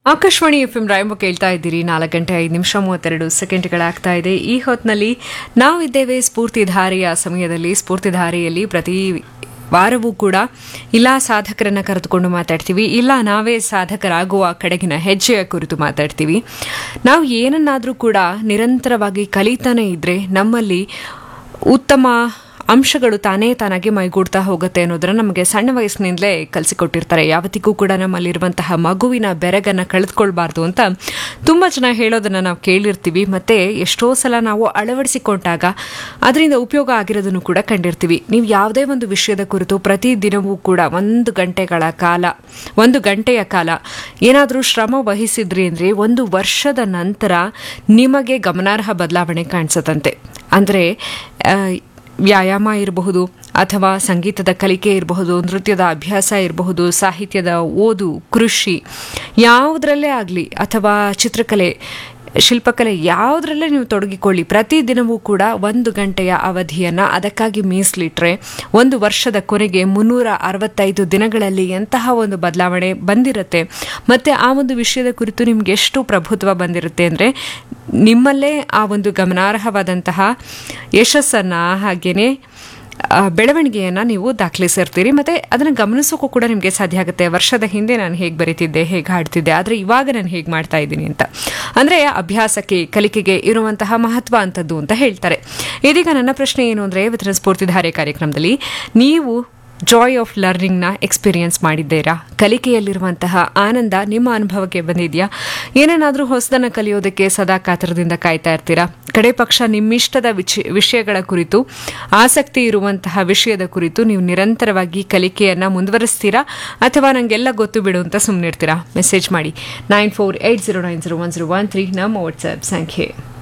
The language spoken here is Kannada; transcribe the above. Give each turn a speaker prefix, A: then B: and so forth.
A: ಆಕಾಶವಾಣಿ ಎಫ್ ಎಂ ರಾಯಂಬ ಕೇಳ್ತಾ ಇದ್ದೀರಿ ನಾಲ್ಕು ಗಂಟೆ ಐದು ನಿಮಿಷ ಮೂವತ್ತೆರಡು ಸೆಕೆಂಡ್ಗಳಾಗ್ತಾ ಇದೆ ಈ ಹೊತ್ತಿನಲ್ಲಿ ನಾವಿದ್ದೇವೆ ಸ್ಫೂರ್ತಿಧಾರೆಯ ಸಮಯದಲ್ಲಿ ಸ್ಫೂರ್ತಿಧಾರೆಯಲ್ಲಿ ಪ್ರತಿ ವಾರವೂ ಕೂಡ ಇಲ್ಲ ಸಾಧಕರನ್ನ ಕರೆದುಕೊಂಡು ಮಾತಾಡ್ತೀವಿ ಇಲ್ಲ ನಾವೇ ಸಾಧಕರಾಗುವ ಕಡೆಗಿನ ಹೆಜ್ಜೆಯ ಕುರಿತು ಮಾತಾಡ್ತೀವಿ ನಾವು ಏನನ್ನಾದರೂ ಕೂಡ ನಿರಂತರವಾಗಿ ಕಲಿತಾನೇ ಇದ್ರೆ ನಮ್ಮಲ್ಲಿ ಉತ್ತಮ ಅಂಶಗಳು ತಾನೇ ತಾನಾಗಿ ಮೈಗೂಡ್ತಾ ಹೋಗುತ್ತೆ ಅನ್ನೋದನ್ನ ನಮಗೆ ಸಣ್ಣ ವಯಸ್ಸಿನಿಂದಲೇ ಕಲಿಸಿಕೊಟ್ಟಿರ್ತಾರೆ ಯಾವತ್ತಿಗೂ ಕೂಡ ನಮ್ಮಲ್ಲಿರುವಂತಹ ಮಗುವಿನ ಬೆರಗನ್ನ ಕಳೆದುಕೊಳ್ಬಾರ್ದು ಅಂತ ತುಂಬ ಜನ ಹೇಳೋದನ್ನ ನಾವು ಕೇಳಿರ್ತೀವಿ ಮತ್ತೆ ಎಷ್ಟೋ ಸಲ ನಾವು ಅಳವಡಿಸಿಕೊಂಡಾಗ ಅದರಿಂದ ಉಪಯೋಗ ಆಗಿರೋದನ್ನು ಕೂಡ ಕಂಡಿರ್ತೀವಿ ನೀವು ಯಾವುದೇ ಒಂದು ವಿಷಯದ ಕುರಿತು ಪ್ರತಿದಿನವೂ ಕೂಡ ಒಂದು ಗಂಟೆಗಳ ಕಾಲ ಒಂದು ಗಂಟೆಯ ಕಾಲ ಏನಾದರೂ ಶ್ರಮ ವಹಿಸಿದ್ರಿ ಅಂದರೆ ಒಂದು ವರ್ಷದ ನಂತರ ನಿಮಗೆ ಗಮನಾರ್ಹ ಬದಲಾವಣೆ ಕಾಣಿಸುತ್ತಂತೆ ಅಂದರೆ ವ್ಯಾಯಾಮ ಇರಬಹುದು ಅಥವಾ ಸಂಗೀತದ ಕಲಿಕೆ ಇರಬಹುದು ನೃತ್ಯದ ಅಭ್ಯಾಸ ಇರಬಹುದು ಸಾಹಿತ್ಯದ ಓದು ಕೃಷಿ ಯಾವುದರಲ್ಲೇ ಆಗಲಿ ಅಥವಾ ಚಿತ್ರಕಲೆ ಶಿಲ್ಪಕಲೆ ಯಾವುದರಲ್ಲೇ ನೀವು ತೊಡಗಿಕೊಳ್ಳಿ ಪ್ರತಿದಿನವೂ ಕೂಡ ಒಂದು ಗಂಟೆಯ ಅವಧಿಯನ್ನು ಅದಕ್ಕಾಗಿ ಮೀಸಲಿಟ್ರೆ ಒಂದು ವರ್ಷದ ಕೊನೆಗೆ ಮುನ್ನೂರ ಅರವತ್ತೈದು ದಿನಗಳಲ್ಲಿ ಎಂತಹ ಒಂದು ಬದಲಾವಣೆ ಬಂದಿರುತ್ತೆ ಮತ್ತು ಆ ಒಂದು ವಿಷಯದ ಕುರಿತು ನಿಮ್ಗೆ ಎಷ್ಟು ಪ್ರಭುತ್ವ ಬಂದಿರುತ್ತೆ ಅಂದರೆ ನಿಮ್ಮಲ್ಲೇ ಆ ಒಂದು ಗಮನಾರ್ಹವಾದಂತಹ ಯಶಸ್ಸನ್ನು ಹಾಗೆಯೇ ಬೆಳವಣಿಗೆಯನ್ನು ನೀವು ದಾಖಲಿಸಿರ್ತೀರಿ ಮತ್ತು ಅದನ್ನು ಗಮನಿಸೋಕ್ಕೂ ಕೂಡ ನಿಮಗೆ ಸಾಧ್ಯ ಆಗುತ್ತೆ ವರ್ಷದ ಹಿಂದೆ ನಾನು ಹೇಗೆ ಬರೀತಿದ್ದೆ ಹೇಗೆ ಹಾಡ್ತಿದ್ದೆ ಆದರೆ ಇವಾಗ ನಾನು ಹೇಗೆ ಮಾಡ್ತಾ ಇದ್ದೀನಿ ಅಂತ ಅಂದರೆ ಅಭ್ಯಾಸಕ್ಕೆ ಕಲಿಕೆಗೆ ಇರುವಂತಹ ಮಹತ್ವ ಅಂಥದ್ದು ಅಂತ ಹೇಳ್ತಾರೆ ಇದೀಗ ನನ್ನ ಪ್ರಶ್ನೆ ಏನು ಅಂದರೆ ಇವತ್ತಿನ ಸ್ಫೂರ್ತಿಧಾರೆ ಕಾರ್ಯಕ್ರಮದಲ್ಲಿ ನೀವು ಜಾಯ್ ಆಫ್ ಲರ್ನಿಂಗ್ನ ಎಕ್ಸ್ಪೀರಿಯನ್ಸ್ ಮಾಡಿದ್ದೀರಾ ಕಲಿಕೆಯಲ್ಲಿರುವಂತಹ ಆನಂದ ನಿಮ್ಮ ಅನುಭವಕ್ಕೆ ಬಂದಿದೆಯಾ ಏನೇನಾದರೂ ಹೊಸದನ್ನು ಕಲಿಯೋದಕ್ಕೆ ಸದಾ ಕಾತರದಿಂದ ಕಾಯ್ತಾ ಇರ್ತೀರಾ ಕಡೆ ಪಕ್ಷ ನಿಮ್ಮಿಷ್ಟದ ವಿಷಯಗಳ ಕುರಿತು ಆಸಕ್ತಿ ಇರುವಂತಹ ವಿಷಯದ ಕುರಿತು ನೀವು ನಿರಂತರವಾಗಿ ಕಲಿಕೆಯನ್ನು ಮುಂದುವರಿಸ್ತೀರಾ ಅಥವಾ ನನಗೆಲ್ಲ ಗೊತ್ತು ಬಿಡು ಅಂತ ಸುಮ್ಮನಿರ್ತೀರಾ ಮೆಸೇಜ್ ಮಾಡಿ nine four eight zero nine zero one zero one three ನಮ್ಮ ವಾಟ್ಸ್ಆ್ಯಪ್ ಸಂಖ್ಯೆ